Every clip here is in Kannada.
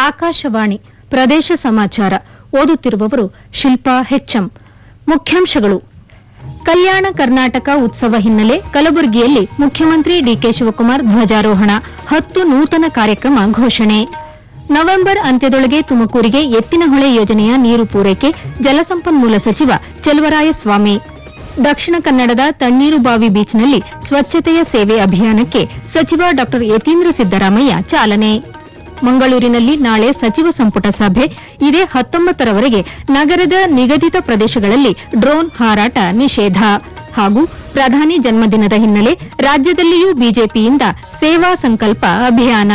ಆಕಾಶವಾಣಿ ಪ್ರದೇಶ ಸಮಾಚಾರ ಓದುತ್ತಿರುವವರು ಶಿಲ್ಪಾ ಹೆಚ್ಎಂ ಮುಖ್ಯಾಂಶಗಳು ಕಲ್ಯಾಣ ಕರ್ನಾಟಕ ಉತ್ಸವ ಹಿನ್ನೆಲೆ ಕಲಬುರಗಿಯಲ್ಲಿ ಮುಖ್ಯಮಂತ್ರಿ ಡಿಕೆ ಶಿವಕುಮಾರ್ ಧ್ವಜಾರೋಹಣ ಹತ್ತು ನೂತನ ಕಾರ್ಯಕ್ರಮ ಘೋಷಣೆ ನವೆಂಬರ್ ಅಂತ್ಯದೊಳಗೆ ತುಮಕೂರಿಗೆ ಎತ್ತಿನಹೊಳೆ ಯೋಜನೆಯ ನೀರು ಪೂರೈಕೆ ಜಲಸಂಪನ್ಮೂಲ ಸಚಿವ ಚೆಲುವರಾಯಸ್ವಾಮಿ ದಕ್ಷಿಣ ಕನ್ನಡದ ತಣ್ಣೀರುಬಾವಿ ಬೀಚ್ನಲ್ಲಿ ಸ್ವಚ್ಛತೆಯ ಸೇವೆ ಅಭಿಯಾನಕ್ಕೆ ಸಚಿವ ಡಾ ಯತೀಂದ್ರ ಸಿದ್ದರಾಮಯ್ಯ ಚಾಲನೆ ಮಂಗಳೂರಿನಲ್ಲಿ ನಾಳೆ ಸಚಿವ ಸಂಪುಟ ಸಭೆ ಇದೇ ಹತ್ತೊಂಬತ್ತರವರೆಗೆ ನಗರದ ನಿಗದಿತ ಪ್ರದೇಶಗಳಲ್ಲಿ ಡ್ರೋನ್ ಹಾರಾಟ ನಿಷೇಧ ಹಾಗೂ ಪ್ರಧಾನಿ ಜನ್ಮದಿನದ ಹಿನ್ನೆಲೆ ರಾಜ್ಯದಲ್ಲಿಯೂ ಬಿಜೆಪಿಯಿಂದ ಸೇವಾ ಸಂಕಲ್ಪ ಅಭಿಯಾನ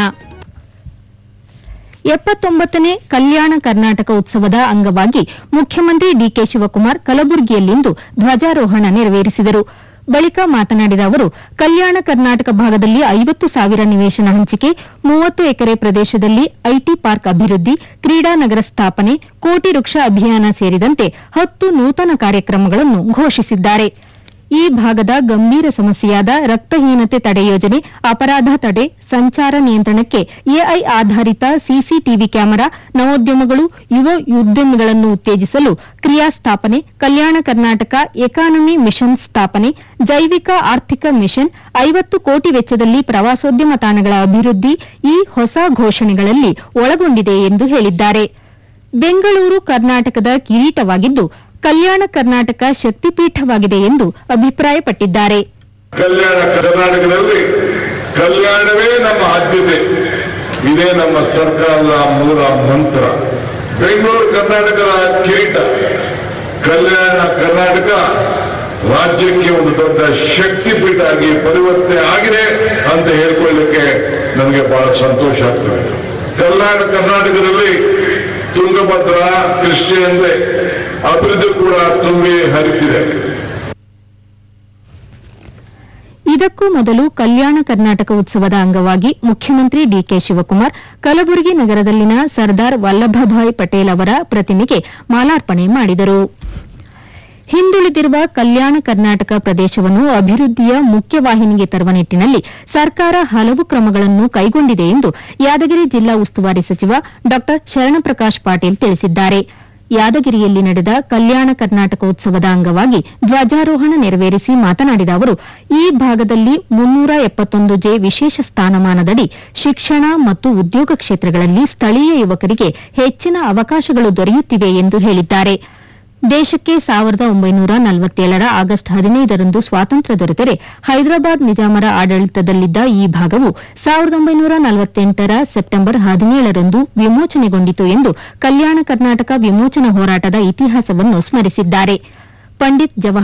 ಎಪ್ಪತ್ತೊಂಬತ್ತನೇ ಕಲ್ಯಾಣ ಕರ್ನಾಟಕ ಉತ್ಸವದ ಅಂಗವಾಗಿ ಮುಖ್ಯಮಂತ್ರಿ ಡಿಕೆ ಶಿವಕುಮಾರ್ ಕಲಬುರಗಿಯಲ್ಲಿಂದು ಧ್ವಜಾರೋಹಣ ನೆರವೇರಿಸಿದರು ಬಳಿಕ ಮಾತನಾಡಿದ ಅವರು ಕಲ್ಯಾಣ ಕರ್ನಾಟಕ ಭಾಗದಲ್ಲಿ ಐವತ್ತು ಸಾವಿರ ನಿವೇಶನ ಹಂಚಿಕೆ ಮೂವತ್ತು ಎಕರೆ ಪ್ರದೇಶದಲ್ಲಿ ಐಟಿ ಪಾರ್ಕ್ ಅಭಿವೃದ್ಧಿ ಕ್ರೀಡಾ ನಗರ ಸ್ಥಾಪನೆ ಕೋಟಿ ವೃಕ್ಷ ಅಭಿಯಾನ ಸೇರಿದಂತೆ ಹತ್ತು ನೂತನ ಕಾರ್ಯಕ್ರಮಗಳನ್ನು ಘೋಷಿಸಿದ್ದಾರೆ ಈ ಭಾಗದ ಗಂಭೀರ ಸಮಸ್ಯೆಯಾದ ರಕ್ತಹೀನತೆ ತಡೆ ಯೋಜನೆ ಅಪರಾಧ ತಡೆ ಸಂಚಾರ ನಿಯಂತ್ರಣಕ್ಕೆ ಎಐ ಆಧಾರಿತ ಸಿಸಿಟಿವಿ ಕ್ಯಾಮೆರಾ ನವೋದ್ಯಮಗಳು ಯುವ ಉದ್ಯಮಿಗಳನ್ನು ಉತ್ತೇಜಿಸಲು ಕ್ರಿಯಾ ಸ್ಥಾಪನೆ ಕಲ್ಯಾಣ ಕರ್ನಾಟಕ ಎಕಾನಮಿ ಮಿಷನ್ ಸ್ಥಾಪನೆ ಜೈವಿಕ ಆರ್ಥಿಕ ಮಿಷನ್ ಐವತ್ತು ಕೋಟಿ ವೆಚ್ಚದಲ್ಲಿ ಪ್ರವಾಸೋದ್ಯಮ ತಾಣಗಳ ಅಭಿವೃದ್ಧಿ ಈ ಹೊಸ ಘೋಷಣೆಗಳಲ್ಲಿ ಒಳಗೊಂಡಿದೆ ಎಂದು ಹೇಳಿದ್ದಾರೆ ಬೆಂಗಳೂರು ಕರ್ನಾಟಕದ ಕಿರೀಟವಾಗಿದ್ದು ಕಲ್ಯಾಣ ಕರ್ನಾಟಕ ಶಕ್ತಿಪೀಠವಾಗಿದೆ ಎಂದು ಅಭಿಪ್ರಾಯಪಟ್ಟಿದ್ದಾರೆ ಕಲ್ಯಾಣ ಕರ್ನಾಟಕದಲ್ಲಿ ಕಲ್ಯಾಣವೇ ನಮ್ಮ ಆದ್ಯತೆ ಇದೇ ನಮ್ಮ ಸರ್ಕಾರದ ಮೂಲ ಮಂತ್ರ ಬೆಂಗಳೂರು ಕರ್ನಾಟಕದ ಕಿರೀಟ ಕಲ್ಯಾಣ ಕರ್ನಾಟಕ ರಾಜ್ಯಕ್ಕೆ ಒಂದು ದೊಡ್ಡ ಶಕ್ತಿಪೀಠ ಆಗಿ ಪರಿವರ್ತನೆ ಆಗಿದೆ ಅಂತ ಹೇಳ್ಕೊಳ್ಳಿಕ್ಕೆ ನನಗೆ ಬಹಳ ಸಂತೋಷ ಆಗ್ತದೆ ಕಲ್ಯಾಣ ಕರ್ನಾಟಕದಲ್ಲಿ ತುಂಗಭದ್ರಾ ಕೃಷ್ಣೆಯಂತೆ ಅಭಿವೃದ್ಧಿ ಕೂಡ ತುಂಬಿ ಹರಿತಿದೆ ಇದಕ್ಕೂ ಮೊದಲು ಕಲ್ಯಾಣ ಕರ್ನಾಟಕ ಉತ್ಸವದ ಅಂಗವಾಗಿ ಮುಖ್ಯಮಂತ್ರಿ ಡಿಕೆ ಶಿವಕುಮಾರ್ ಕಲಬುರಗಿ ನಗರದಲ್ಲಿನ ಸರ್ದಾರ್ ವಲ್ಲಭಭಾಯ್ ಪಟೇಲ್ ಅವರ ಪ್ರತಿಮೆಗೆ ಮಾಲಾರ್ಪಣೆ ಮಾಡಿದರು ಹಿಂದುಳಿದಿರುವ ಕಲ್ಯಾಣ ಕರ್ನಾಟಕ ಪ್ರದೇಶವನ್ನು ಅಭಿವೃದ್ಧಿಯ ಮುಖ್ಯವಾಹಿನಿಗೆ ತರುವ ನಿಟ್ಟಿನಲ್ಲಿ ಸರ್ಕಾರ ಹಲವು ಕ್ರಮಗಳನ್ನು ಕೈಗೊಂಡಿದೆ ಎಂದು ಯಾದಗಿರಿ ಜಿಲ್ಲಾ ಉಸ್ತುವಾರಿ ಸಚಿವ ಡಾ ಶರಣಪ್ರಕಾಶ್ ಪಾಟೀಲ್ ತಿಳಿಸಿದ್ದಾರೆ ಯಾದಗಿರಿಯಲ್ಲಿ ನಡೆದ ಕಲ್ಯಾಣ ಕರ್ನಾಟಕ ಉತ್ಸವದ ಅಂಗವಾಗಿ ಧ್ವಜಾರೋಹಣ ನೆರವೇರಿಸಿ ಮಾತನಾಡಿದ ಅವರು ಈ ಭಾಗದಲ್ಲಿ ಮುನ್ನೂರ ಎಪ್ಪತ್ತೊಂದು ಜೆ ವಿಶೇಷ ಸ್ಥಾನಮಾನದಡಿ ಶಿಕ್ಷಣ ಮತ್ತು ಉದ್ಯೋಗ ಕ್ಷೇತ್ರಗಳಲ್ಲಿ ಸ್ಥಳೀಯ ಯುವಕರಿಗೆ ಹೆಚ್ಚಿನ ಅವಕಾಶಗಳು ದೊರೆಯುತ್ತಿವೆ ಎಂದು ಹೇಳಿದ್ದಾರೆ ದೇಶಕ್ಕೆ ಸಾವಿರದ ಒಂಬೈನೂರ ನಲವತ್ತೇಳರ ಆಗಸ್ಟ್ ಹದಿನೈದರಂದು ಸ್ವಾತಂತ್ರ್ಯ ದೊರೆತರೆ ಹೈದರಾಬಾದ್ ನಿಜಾಮರ ಆಡಳಿತದಲ್ಲಿದ್ದ ಈ ಭಾಗವು ಸಾವಿರದ ಒಂಬೈನೂರ ನಲವತ್ತೆಂಟರ ಸೆಪ್ಟೆಂಬರ್ ಹದಿನೇಳರಂದು ವಿಮೋಚನೆಗೊಂಡಿತು ಎಂದು ಕಲ್ಯಾಣ ಕರ್ನಾಟಕ ವಿಮೋಚನಾ ಹೋರಾಟದ ಇತಿಹಾಸವನ್ನು ಸ್ಮರಿಸಿದ್ದಾರೆ ಪಂಡಿತ್ ಜವಾಹರ್